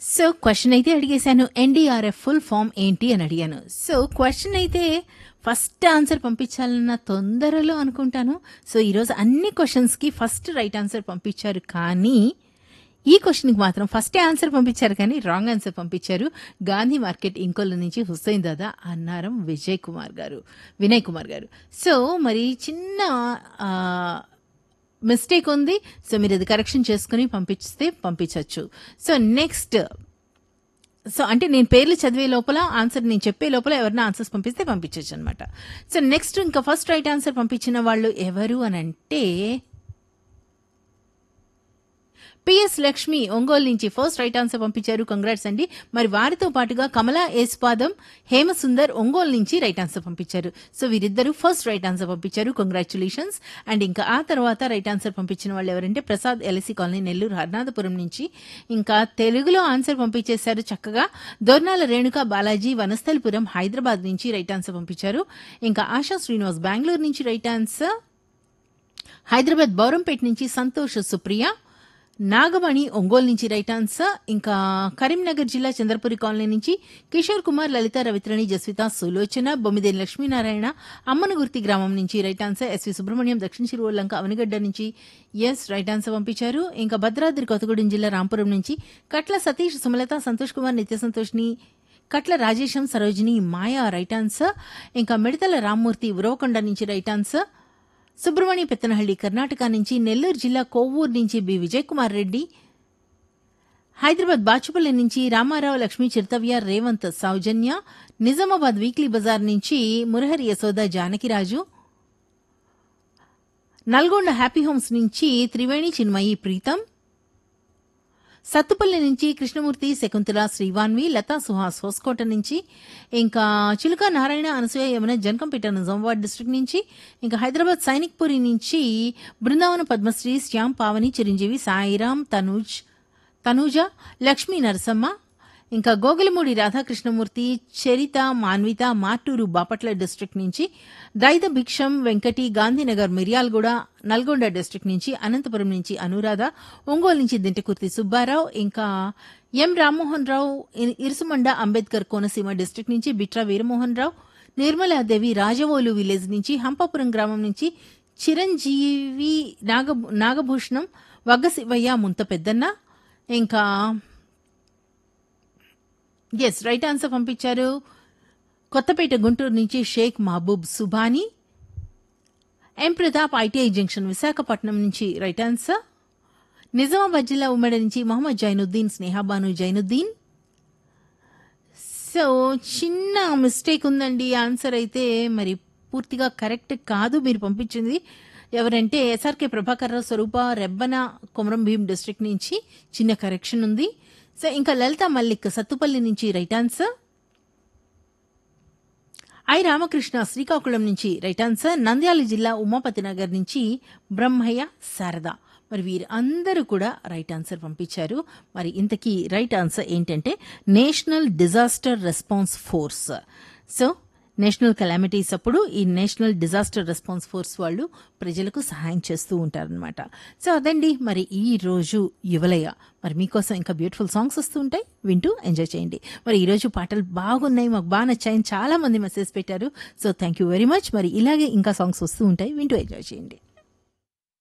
so question అయితే అడిగేశాను NDRF full form ఏంటి అని అడిగాను సో క్వశ్చన్ అయితే ఫస్ట్ ఆన్సర్ పంపించాలన్న తొందరలో అనుకుంటాను సో ఈరోజు అన్ని క్వశ్చన్స్కి ఫస్ట్ రైట్ ఆన్సర్ పంపించారు కానీ ఈ క్వశ్చన్కి మాత్రం ఫస్ట్ ఆన్సర్ పంపించారు కానీ రాంగ్ ఆన్సర్ పంపించారు గాంధీ మార్కెట్ ఇంకొల్ల నుంచి హుస్సేన్ దాదా అన్నారం విజయ్ కుమార్ గారు వినయ్ కుమార్ గారు సో మరి చిన్న ఆ, మిస్టేక్ ఉంది సో మీరు అది కరెక్షన్ చేసుకుని పంపిస్తే పంపించవచ్చు సో నెక్స్ట్ సో అంటే నేను పేర్లు చదివే లోపల ఆన్సర్ నేను చెప్పే లోపల ఎవరైనా ఆన్సర్స్ పంపిస్తే పంపించవచ్చు అనమాట సో నెక్స్ట్ ఇంకా ఫస్ట్ రైట్ ఆన్సర్ పంపించిన వాళ్ళు ఎవరు అని అంటే పిఎస్ లక్ష్మి ఒంగోలు నుంచి ఫస్ట్ రైట్ ఆన్సర్ పంపించారు కంగ్రాట్స్ అండి మరి వారితో పాటుగా కమలా ఏస్పాదం హేమసుందర్ ఒంగోలు నుంచి రైట్ ఆన్సర్ పంపించారు సో వీరిద్దరూ ఫస్ట్ రైట్ ఆన్సర్ పంపించారు కంగ్రాచులేషన్స్ అండ్ ఇంకా ఆ తర్వాత రైట్ ఆన్సర్ పంపించిన వాళ్ళు ఎవరంటే ప్రసాద్ ఎల్ఎసి కాలనీ నెల్లూరు హర్నాథపురం నుంచి ఇంకా తెలుగులో ఆన్సర్ పంపించేశారు చక్కగా దొర్నాల రేణుక బాలాజీ వనస్థలిపురం హైదరాబాద్ నుంచి రైట్ ఆన్సర్ పంపించారు ఇంకా ఆశా శ్రీనివాస్ బెంగళూరు నుంచి రైట్ ఆన్సర్ హైదరాబాద్ బౌరంపేట నుంచి సంతోష్ సుప్రియ నాగమణి ఒంగోలు నుంచి రైట్ ఆన్సర్ ఇంకా కరీంనగర్ జిల్లా చంద్రపురి కాలనీ నుంచి కిషోర్ కుమార్ లలిత రవిత్రణి జస్విత సులోచన బొమ్మిదేని లక్ష్మీనారాయణ అమ్మనగుర్తి గ్రామం నుంచి రైట్ ఆన్సర్ ఎస్వి సుబ్రహ్మణ్యం దక్షిణ శిరువల్లంక అవనిగడ్డ నుంచి ఎస్ రైట్ ఆన్సర్ పంపించారు ఇంకా భద్రాద్రి కొత్తగూడెం జిల్లా రాంపురం నుంచి కట్ల సతీష్ సుమలత సంతోష్ కుమార్ నిత్య సంతోష్ని కట్ల రాజేశం సరోజిని మాయా రైట్ ఆన్సర్ ఇంకా మిడతల రామ్మూర్తి ఉరవకొండ నుంచి రైట్ ఆన్సర్ సుబ్రహ్మణ్య పెత్తనహళ్లి కర్ణాటక నుంచి నెల్లూరు జిల్లా కోవూరు నుంచి బి విజయ్ కుమార్ రెడ్డి హైదరాబాద్ బాచుపల్లి నుంచి రామారావు లక్ష్మీ చిరుతవ్య రేవంత్ సౌజన్య నిజామాబాద్ వీక్లీ బజార్ నుంచి మురహరి యశోద జానకిరాజు నల్గొండ హ్యాపీ హోమ్స్ నుంచి త్రివేణి చిన్మయి ప్రీతం సత్తుపల్లి నుంచి కృష్ణమూర్తి శకుంతల శ్రీవాన్వి లతా సుహాస్ హోస్కోట నుంచి ఇంకా చిలుక నారాయణ అనసూయ యమున జనకంపేట నిజామాబాద్ డిస్ట్రిక్ట్ నుంచి ఇంకా హైదరాబాద్ సైనిక్పురి నుంచి బృందావన పద్మశ్రీ శ్యామ్ పావని చిరంజీవి సాయిరాం తనూజ్ తనూజ లక్ష్మీ నరసమ్మ ఇంకా గోగులమూడి రాధాకృష్ణమూర్తి చరిత మాన్విత మార్టూరు బాపట్ల డిస్ట్రిక్ట్ నుంచి దైద భిక్షం వెంకటి గాంధీనగర్ మిర్యాలగూడ నల్గొండ డిస్ట్రిక్ట్ నుంచి అనంతపురం నుంచి అనురాధ ఒంగోలు నుంచి దింటకుర్తి సుబ్బారావు ఇంకా ఎం రామ్మోహన్ రావు ఇ- ఇరుసుమండ అంబేద్కర్ కోనసీమ డిస్ట్రిక్ట్ నుంచి బిట్రా వీరమోహన్ రావు నిర్మలాదేవి రాజవోలు విలేజ్ నుంచి హంపాపురం గ్రామం నుంచి చిరంజీవి నాగ నాగభూషణం వగ్గశివయ్య ముంత పెద్దన్న ఇంకా ఎస్ రైట్ ఆన్సర్ పంపించారు కొత్తపేట గుంటూరు నుంచి Shaik Mahaboob Subhani M Pratap ITI junction Visakhapatnam నుంచి రైట్ ఆన్సర్ నిజామాబాద్ జిల్లా ఉమ్మడి నుంచి మహమ్మద్ జైనుద్దీన్ స్నేహాబాను జైనుద్దీన్ సో చిన్న మిస్టేక్ ఉందండి ఆన్సర్ అయితే మరి పూర్తిగా కరెక్ట్ కాదు మీరు పంపించింది ఎవరంటే ఎస్ఆర్కే ప్రభాకర్ రావు స్వరూప రెబ్బన కొమరం భీం డిస్ట్రిక్ట్ నుంచి చిన్న కరెక్షన్ ఉంది సో ఇంకా లలిత మల్లిక్ సత్తుపల్లి నుంచి right answer I Ramakrishna Srikakulam నుంచి రైట్ ఆన్సర్ నంద్యాల జిల్లా ఉమాపతి నగర్ నుంచి బ్రహ్మయ్య శారద మరి వీరు అందరూ కూడా రైట్ ఆన్సర్ పంపించారు మరి ఇంతకీ రైట్ ఆన్సర్ ఏంటంటే national disaster response force so national calamities అప్పుడు ఈ నేషనల్ డిజాస్టర్ రెస్పాన్స్ ఫోర్స్ వాళ్ళు ప్రజలకు సహాయం చేస్తూ ఉంటారనమాట సో అదండి మరి ఈ రోజు యువలయ మరి మీకోసం ఇంకా బ్యూటిఫుల్ సాంగ్స్ వస్తూ ఉంటాయి వింటూ ఎంజాయ్ చేయండి మరి ఈ రోజు పాటలు బాగున్నాయి మాకు బాగా నచ్చాయని చాలా మంది మెసేజ్ పెట్టారు so thank you very much మరి ఇలాగే ఇంకా సాంగ్స్ వస్తూ ఉంటాయి వింటూ ఎంజాయ్ చేయండి